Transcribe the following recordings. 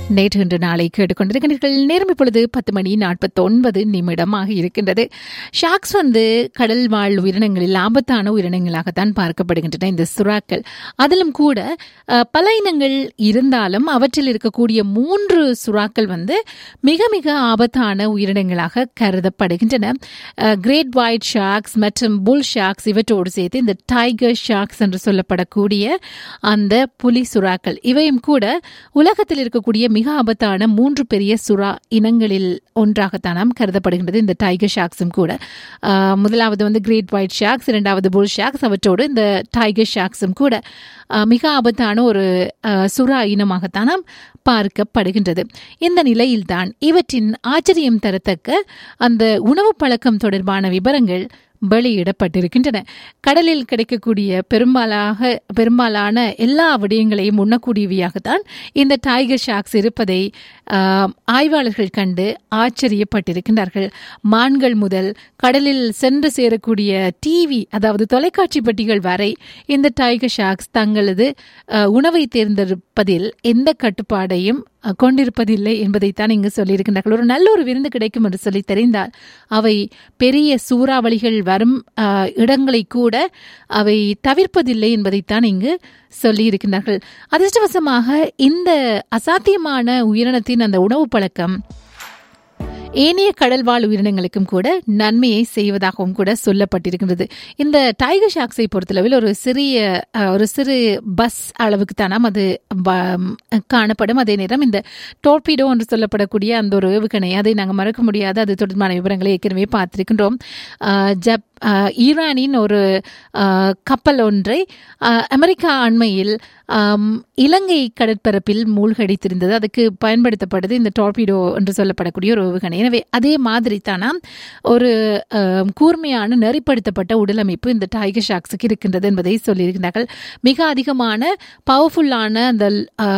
நேற்று இன்று நாளை கேட்டுக்கொண்டிருக்கிறீர்கள் நேரம் இப்பொழுது பத்து மணி நாற்பத்தொன்பது நிமிடமாக இருக்கின்றது ஷாக்ஸ் வந்து கடல் வாழ் உயிரினங்களில் ஆபத்தான உயிரினங்களாகத்தான் பார்க்கப்படுகின்றன இந்த சுறாக்கள் அதிலும் கூட அஹ், பல இனங்கள் இருந்தாலும் அவற்றில் இருக்கக்கூடிய மூன்று சுறாக்கள் வந்து மிக மிக ஆபத்தான உயிரினங்களாக கருதப்படுகின்றன கிரேட் ஒயிட் ஷாக்ஸ் மற்றும் புல் ஷாக்ஸ் இவற்றோடு சேர்த்து இந்த டைகர் ஷாக்ஸ் என்று சொல்லப்படக்கூடிய அந்த புலி சுறாக்கள் இவையும் கூட உலகத்தில் இருக்கக்கூடிய மிக ஆபத்தான மூன்று பெரிய சுறா இனங்களில் ஒன்றாகத்தான் நாம் கருதப்படுகின்றது இந்த டைகர் ஷாக்ஸும் கூட ஆஹ் முதலாவது வந்து கிரேட் ஒயிட் ஷாக்ஸ் இரண்டாவது புல் ஷாக்ஸ் அவற்றோடு இந்த டைகர் ஷாக்ஸும் கூட ஆஹ் மிக ஆபத்தான ஒரு ஆஹ் சுறா இனமாகத்தான் நாம் பார்க்கப்படுகின்றது இந்த நிலையில்தான் இவற்றின் ஆச்சரியம் தரத்தக்க அந்த உணவு பழக்கம் தொடர்பான விவரங்கள் வெளியிடப்பட்டிருக்கின்றன கடலில் கிடைக்கக்கூடிய பெரும்பாலாக பெரும்பாலான எல்லா விடயங்களையும் உண்ணக்கூடியவையாகத்தான் இந்த டைகர் ஷாக்ஸ் இருப்பதை ஆஹ், ஆய்வாளர்கள் கண்டு ஆச்சரியப்பட்டிருக்கின்றார்கள் மான்கள் முதல் கடலில் சென்று சேரக்கூடிய டிவி அதாவது தொலைக்காட்சி பெட்டிகள் வரை இந்த டைகர் ஷாக்ஸ் தங்களது ஆஹ், உணவை தேர்ந்தெடுப்பதில் எந்த கட்டுப்பாடையும் அஹ், கொண்டிருப்பதில்லை என்பதைத்தான் இங்கு சொல்லியிருக்கின்றார்கள் ஒரு நல்ல ஒரு விருந்து கிடைக்கும் என்று சொல்லி தெரிந்தால் அவை பெரிய சூறாவளிகள் வரும் அஹ், இடங்களை கூட அவை தவிர்ப்பதில்லை என்பதைத்தான் இங்கு சொல்லியிருக்கின்றார்கள் அதிர்ஷ்டவசமாக இந்த அசாத்தியமான உயிரினத்தின் அந்த உணவு பழக்கம் ஏனைய கடல்வாழ் உயிரினங்களுக்கும் கூட நன்மையை செய்வதாகவும் கூட சொல்லப்பட்டிருக்கின்றது இந்த டைகர் ஷாக்ஸை பொறுத்தளவில் ஒரு சிறிய அஹ், ஒரு சிறு பஸ் அளவுக்கு தானாம் அது ப- காணப்படும் அதே நேரம் இந்த டோர்பிடோ என்று சொல்லப்படக்கூடிய அந்த ஒரு ஏவுகணை அதை நாங்கள் மறக்க முடியாத அது தொடர்பான விவரங்களை ஏற்கனவே பார்த்திருக்கின்றோம் அஹ், ஜப் அஹ், ஈரானின் ஒரு அஹ், கப்பல் ஒன்றை அஹ், அமெரிக்கா அண்மையில் ஆம், இலங்கை கடற்பரப்பில் மூழ்கடித்திருந்தது அதுக்கு பயன்படுத்தப்பட்டது இந்த டார்பிடோ என்று சொல்லப்படக்கூடிய ஒரு ஏவுகணை எனவே அதே மாதிரி தானாம் ஒரு ஆம், கூர்மையான நெறிப்படுத்தப்பட்ட உடலமைப்பு இந்த டைகர் ஷாக்ஸுக்கு இருக்கின்றது என்பதை சொல்லியிருக்கிறார்கள் மிக அதிகமான பவர்ஃபுல்லான அந்த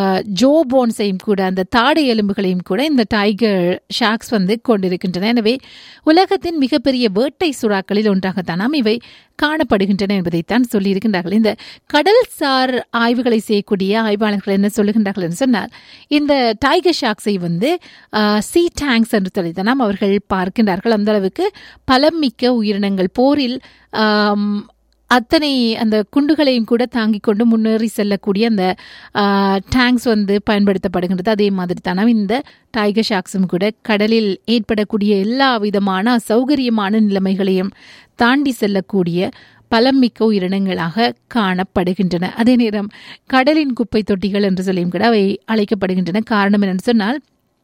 ஜோ போன்ஸையும் கூட அந்த தாடை எலும்புகளையும் கூட இந்த டைகர் ஷாக்ஸ் வந்து கொண்டிருக்கின்றன எனவே உலகத்தின் மிகப்பெரிய வேட்டை சுறாக்களில் ஒன்றாகத்தானாம் இவை காணப்படுகின்றன என்பதைத்தான் சொல்லியிருக்கின்றார்கள் இந்த கடல்சார் ஆய்வுகளை செய்யக்கூடிய ஆய்வாளர்கள் என்ன சொல்லுகின்றார்கள் என்று சொன்னால் இந்த டைகர் ஷாக்ஸை வந்து சி டேங்க்ஸ் என்று சொல்லித்தான் அவர்கள் பார்க்கின்றார்கள் அந்த அளவுக்கு பலம் மிக்க உயிரினங்கள் போரில் ஆம், அத்தனை அந்த குண்டுகளையும் கூட தாங்கிக் கொண்டு முன்னேறி செல்லக்கூடிய அந்த டேங்க்ஸ் வந்து பயன்படுத்தப்படுகின்றது அதே மாதிரி தானே இந்த டைகர் ஷாக்ஸும் கூட கடலில் ஏற்படக்கூடிய எல்லா விதமான அசௌகரியமான நிலைமைகளையும் தாண்டி செல்லக்கூடிய பலமிக்க உயிரினங்களாக காணப்படுகின்றன அதே நேரம் கடலின் குப்பை தொட்டிகள் என்று சொல்லியும் கூட அவை அழைக்கப்படுகின்றன காரணம் என்னன்னு சொன்னால்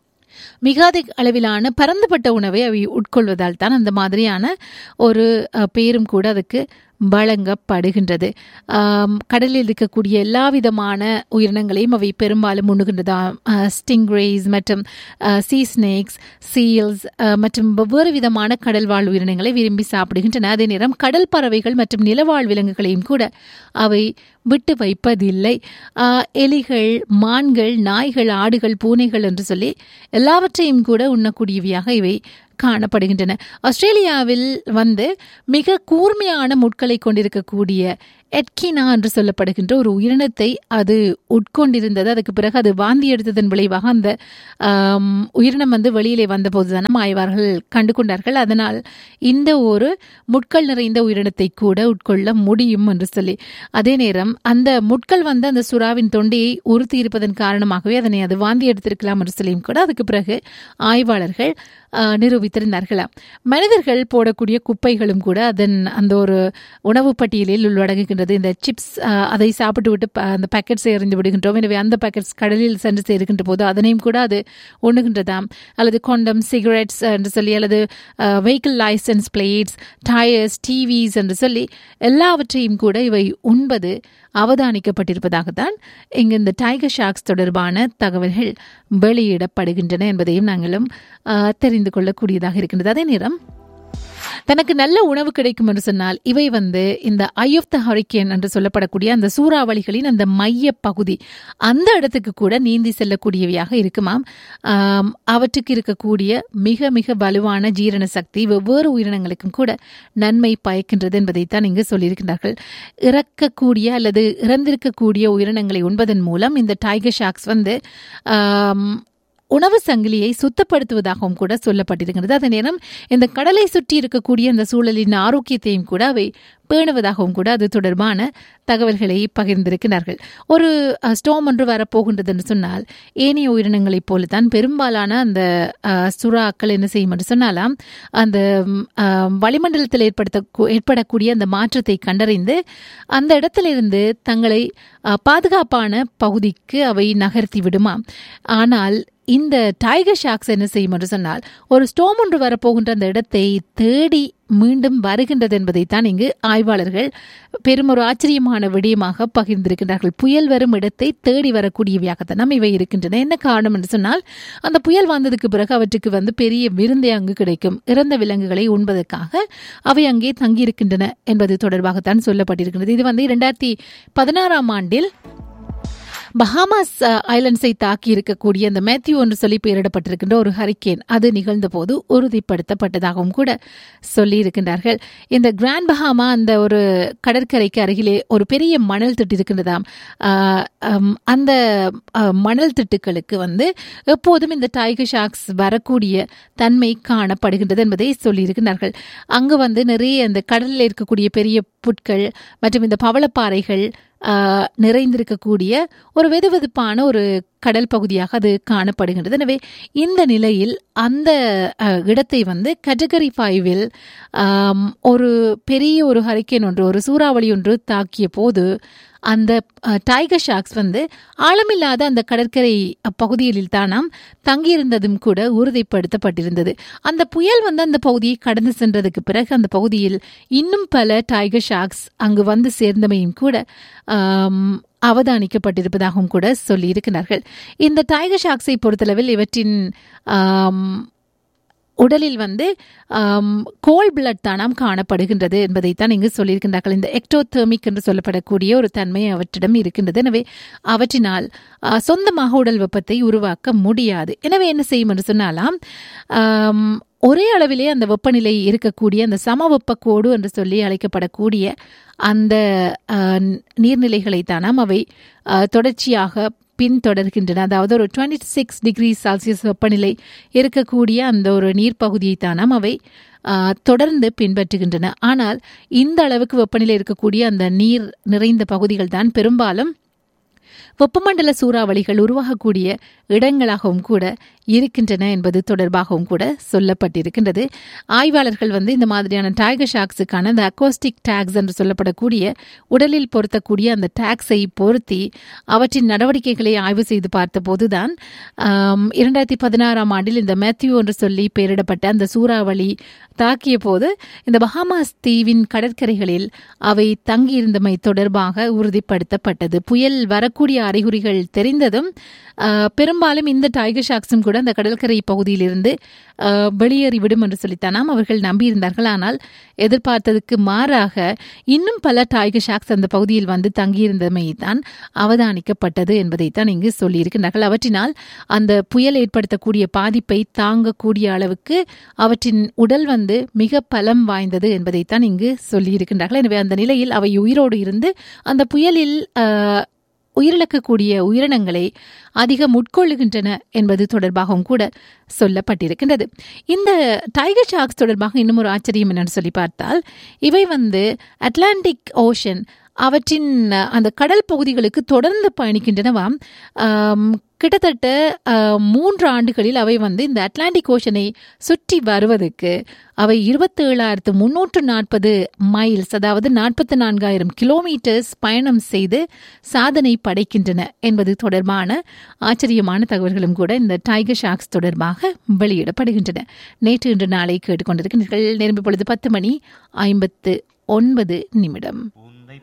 மிக அதிக அளவிலான பரந்துபட்ட உணவை அவை உட்கொள்வதால் தான் அந்த மாதிரியான ஒரு அஹ், பேரும் கூட அதுக்கு வழங்கப்படுகின்றது ஆம், கடலில் இருக்கக்கூடிய எல்லா விதமான உயிரினங்களையும் அவை பெரும்பாலும் உண்ணுகின்றதா ஸ்டிங்ரேஸ் மற்றும் சீ ஸ்னேக்ஸ் சீல்ஸ் மற்றும் வெவ்வேறு விதமான கடல் வாழ் உயிரினங்களை விரும்பி சாப்பிடுகின்றன அதே நேரம் கடல் பறவைகள் மற்றும் நிலவாழ் விலங்குகளையும் கூட அவை விட்டு வைப்பதில்லை ஆஹ், எலிகள் மான்கள் நாய்கள் ஆடுகள் பூனைகள் என்று சொல்லி எல்லாவற்றையும் கூட உண்ணக்கூடியவையாக இவை காணப்படுகின்றன ஆஸ்திரேலியாவில் வந்து மிக கூர்மையான முட்களை கொண்டிருக்கக்கூடிய எட்கினா என்று சொல்லப்படுகின்ற ஒரு உயிரினத்தை அது உட்கொண்டிருந்தது அதுக்கு பிறகு அது வாந்தி எடுத்ததன் விளைவாக அந்த ஆம், உயிரினம் வந்து வெளியிலே வந்தபோது தான் ஆய்வார்கள் கண்டு கொண்டார்கள் அதனால் இந்த ஒரு முட்கள் நிறைந்த உயிரினத்தை கூட உட்கொள்ள முடியும் என்று சொல்லி அதே நேரம் அந்த முட்கள் வந்து அந்த சுறாவின் தொண்டையை உறுத்தி இருப்பதன் காரணமாகவே அதனை அது வாந்தி எடுத்திருக்கலாம் என்று சொல்லியும் கூட அதுக்கு பிறகு ஆய்வாளர்கள் ஆஹ், நிரூபித்திருந்தார்களாம் மனிதர்கள் போடக்கூடிய குப்பைகளும் கூட அதன் அந்த ஒரு உணவு பட்டியலில் உள்ளடங்குகின்றது இந்த சிப்ஸ் அதை சாப்பிட்டு விட்டு ப- அந்த பேக்கெட்ஸை எறிந்து விடுகின்றோம் எனவே அந்த பேக்கெட்ஸ் கடலில் சென்று சேருகின்ற போது அதனையும் கூட அது உண்ணுகின்றதாம் அல்லது கொண்டம் சிகரெட்ஸ் என்று சொல்லி அல்லது vehicle license plates tyres TVs என்று சொல்லி எல்லாவற்றையும் கூட இவை உண்பது அவதானிக்கப்பட்டிருப்பதாகத்தான் இங்கு இந்த டைகர் ஷாக்ஸ் தொடர்பான தகவல்கள் வெளியிடப்படுகின்றன என்பதையும் நாங்களும் ஆஹ், தெரிந்து கொள்ளக்கூடியதாக இருக்கின்றது அதே நேரம் தனக்கு நல்ல உணவு கிடைக்கும் என்று சொன்னால் இவை வந்து இந்த ஐ ஆஃப் த ஹரிக்கேன் என்று சொல்லப்படக்கூடிய அந்த சூறாவளிகளின் அந்த மைய பகுதி அந்த இடத்துக்கு கூட நீந்தி செல்லக்கூடியவையாக இருக்குமாம் ஆம், அவற்றுக்கு இருக்கக்கூடிய மிக மிக வலுவான ஜீரண சக்தி வெவ்வேறு உயிரினங்களுக்கும் கூட நன்மை பயக்கின்றது என்பதைத்தான் இங்கு சொல்லியிருக்கிறார்கள் இறக்கக்கூடிய அல்லது இறந்திருக்கக்கூடிய உயிரினங்களை உண்பதன் மூலம் இந்த டைகர் ஷாக்ஸ் வந்து ஆம், உணவு சங்கிலியை சுத்தப்படுத்துவதாகவும் கூட சொல்லப்பட்டிருக்கிறது அதே நேரம் இந்த கடலை சுற்றி இருக்கக்கூடிய அந்த சூழலின் ஆரோக்கியத்தையும் கூட அவை பேணுவதாகவும் கூட அது தொடர்பான தகவல்களை பகிர்ந்திருக்கிறார்கள் ஒரு அஹ், ஸ்டோம் ஒன்று வரப்போகின்றது என்று சொன்னால் ஏனைய உயிரினங்களைப் போலத்தான் பெரும்பாலான அந்த அஹ், சுறாக்கள் என்ன செய்யும் என்று சொன்னாலாம் அந்த ம், அஹ், வளிமண்டலத்தில் ஏற்படுத்த ஏற்படக்கூடிய அந்த மாற்றத்தை கண்டறிந்து அந்த இடத்திலிருந்து தங்களை அஹ், பாதுகாப்பான பகுதிக்கு அவை நகர்த்தி விடுமாம் ஆனால் இந்த டைகர் ஷாக்ஸ் என்ன செய்யும் என்று சொன்னால் ஒரு ஸ்டோம் ஒன்று வரப்போகின்ற அந்த இடத்தை தேடி மீண்டும் வருகின்றது என்பதைத்தான் இங்கு ஆய்வாளர்கள் பெரும் ஒரு ஆச்சரியமான விடயமாக பகிர்ந்திருக்கின்றார்கள் புயல் வரும் இடத்தை தேடி வரக்கூடியவையாகத்தான் இவை இருக்கின்றன என்ன காரணம் என்று சொன்னால் அந்த புயல் வந்ததுக்கு பிறகு அவற்றுக்கு வந்து பெரிய விருந்தை அங்கு கிடைக்கும் இறந்த விலங்குகளை உண்பதற்காக அவை அங்கே தங்கியிருக்கின்றன என்பது தொடர்பாகத்தான் சொல்லப்பட்டிருக்கிறது இது வந்து இரண்டாயிரத்தி பதினாறாம் ஆண்டில் பஹாமாஸ் ஐலண்ட்ஸை தாக்கி இருக்கக்கூடிய அந்த மேத்யூ என்று சொல்லி பெயரிடப்பட்டிருக்கின்ற ஒரு ஹரிக்கேன் அது நிகழ்ந்த போது உறுதிப்படுத்தப்பட்டதாகவும் கூட சொல்லி இருக்கின்றார்கள் இந்த கிராண்ட் பஹாமா அந்த ஒரு கடற்கரைக்கு அருகிலே ஒரு பெரிய மணல் திட்டு இருக்கின்றதாம் ஆஹ், ஹம், அந்த ஆஹ், மணல் திட்டுக்களுக்கு வந்து எப்போதும் இந்த டைகர் ஷாக்ஸ் வரக்கூடிய தன்மை காணப்படுகின்றது என்பதை சொல்லியிருக்கிறார்கள் அங்கு வந்து நிறைய அந்த கடலில் இருக்கக்கூடிய பெரிய புட்கள் மற்றும் இந்த பவளப்பாறைகள் ஆஹ், நிறைந்திருக்கக்கூடிய ஒரு வெதுவெதுப்பான ஒரு கடல் பகுதியாக அது காணப்படுகின்றது எனவே இந்த நிலையில் அந்த அஹ், இடத்தை வந்து கேட்டகரி ஃபைவில் ஒரு பெரிய ஒரு ஹரிக்கேன் ஒன்று ஒரு சூறாவளி ஒன்று தாக்கிய போது அந்த அஹ், டைகர் ஷாக்ஸ் வந்து ஆழமில்லாத அந்த கடற்கரை பகுதிகளில் தானாம் தங்கியிருந்ததும் கூட உறுதிப்படுத்தப்பட்டிருந்தது அந்த புயல் வந்து அந்த பகுதியை கடந்து சென்றதுக்கு பிறகு அந்த பகுதியில் இன்னும் பல டைகர் ஷாக்ஸ் அங்கு வந்து சேர்ந்தமையும் கூட ஆம், அவதானிக்கப்பட்டிருப்பதாகவும் கூட சொல்லியிருக்கிறார்கள் இந்த டைகர் ஷாக்ஸை பொறுத்தளவில் இவற்றின் ஆம், உடலில் வந்து கோல் பிளட் தானாம் காணப்படுகின்றது என்பதைத்தான் இங்கு சொல்லியிருக்கின்றார்கள் இந்த எக்டோதெர்மிக் என்று சொல்லப்படக்கூடிய ஒரு தன்மை அவற்றிடம் இருக்கின்றது எனவே அவற்றினால் ஆ, சொந்தமாக உடல் வெப்பத்தை உருவாக்க முடியாது எனவே என்ன செய்யும் என்று சொன்னாலாம் ஆம், ஒரே அளவிலே அந்த வெப்பநிலை இருக்கக்கூடிய அந்த சமவெப்ப கோடு என்று சொல்லி அழைக்கப்படக்கூடிய அந்த ஆ, நீர்நிலைகளை தானாம் அவை ஆ, தொடர்ச்சியாக பின்தொடர்கின்றன அதாவது ஒரு டுவெண்ட்டி சிக்ஸ் டிகிரி செல்சியஸ் வெப்பநிலை இருக்கக்கூடிய அந்த ஒரு நீர்ப்பகுதியை தானாம் அவை ஆ, தொடர்ந்து பின்பற்றுகின்றன ஆனால் இந்த அளவுக்கு வெப்பநிலை இருக்கக்கூடிய அந்த நீர் நிறைந்த பகுதிகள் தான் பெரும்பாலும் வெப்பமண்டல சூறாவளிகள் உருவாகக்கூடிய இடங்களாகவும் கூட இருக்கின்றன என்பது தொடர்பாகவும் கூட சொல்லப்பட்டிருக்கின்றது ஆய்வாளர்கள் வந்து இந்த மாதிரியான டைகர் ஷாக்ஸுக்கான அந்த அக்கோஸ்டிக் டேக்ஸ் என்று சொல்லப்படக்கூடிய உடலில் பொருத்தக்கூடிய அந்த டேக்ஸை பொருத்தி அவற்றின் நடவடிக்கைகளை ஆய்வு செய்து பார்த்தபோதுதான் ஆம், இரண்டாயிரத்தி பதினாறாம் ஆண்டில் இந்த மேத்யூ என்று சொல்லி பெயரிடப்பட்ட அந்த சூறாவளி தாக்கிய போது இந்த பஹாமாஸ் தீவின் கடற்கரைகளில் அவை தங்கியிருந்தமை தொடர்பாக உறுதிப்படுத்தப்பட்டது புயல் வரக்கூடிய அறிகுறிகள் தெரிந்ததும் ஆஹ், பெரும்பாலும் இந்த டைகர் ஷாக்ஸும் கூட அந்த கடற்கரை பகுதியிலிருந்து ஆஹ், வெளியேறிவிடும் என்று சொல்லித்தானாம் அவர்கள் நம்பியிருந்தார்கள் ஆனால் எதிர்பார்த்ததுக்கு மாறாக இன்னும் பல டைகர் ஷாக்ஸ் அந்த பகுதியில் வந்து தங்கியிருந்தமை தான் அவதானிக்கப்பட்டது என்பதைத்தான் இங்கு சொல்லியிருக்கிறார்கள் அவற்றினால் அந்த புயல் ஏற்படுத்தக்கூடிய பாதிப்பை தாங்கக்கூடிய அளவுக்கு அவற்றின் உடல் வந்து மிக பலம் வாய்ந்தது என்பதைத்தான் இங்கு சொல்லியிருக்கின்றார்கள் எனவே அந்த நிலையில் அவை உயிரோடு இருந்து அந்த புயலில் ஆஹ், உயிரிழக்கக்கூடிய உயிரினங்களை அதிகம் உட்கொள்ளுகின்றன என்பது தொடர்பாகவும் கூட சொல்லப்பட்டிருக்கின்றது இந்த டைகர் ஷாக்ஸ் தொடர்பாக இன்னும் ஒரு ஆச்சரியம் என்னன்னு சொல்லி பார்த்தால் இவை வந்து அட்லாண்டிக் ஓஷன் அவற்றின் அஹ், அந்த கடல் பகுதிகளுக்கு தொடர்ந்து பயணிக்கின்றனவாம் ஆம், கிட்டத்தட்ட அஹ், மூன்று ஆண்டுகளில் அவை வந்து இந்த அட்லாண்டிக் ஓஷனை சுற்றி வருவதற்கு அவை இருபத்தேழாயிரத்து முன்னூற்று நாற்பது மைல்ஸ் அதாவது நாற்பத்தி நான்காயிரம் கிலோமீட்டர்ஸ் பயணம் செய்து சாதனை படைக்கின்றன என்பது தொடர்பான ஆச்சரியமான தகவல்களும் கூட இந்த டைகர் ஷாக்ஸ் தொடர்பாக வெளியிடப்படுகின்றன நேற்று இன்று நாளை கேட்டுக்கொண்டிருக்கிறீர்கள் நேரம் பொழுது பத்து மணி ஐம்பத்து ஒன்பது நிமிடம்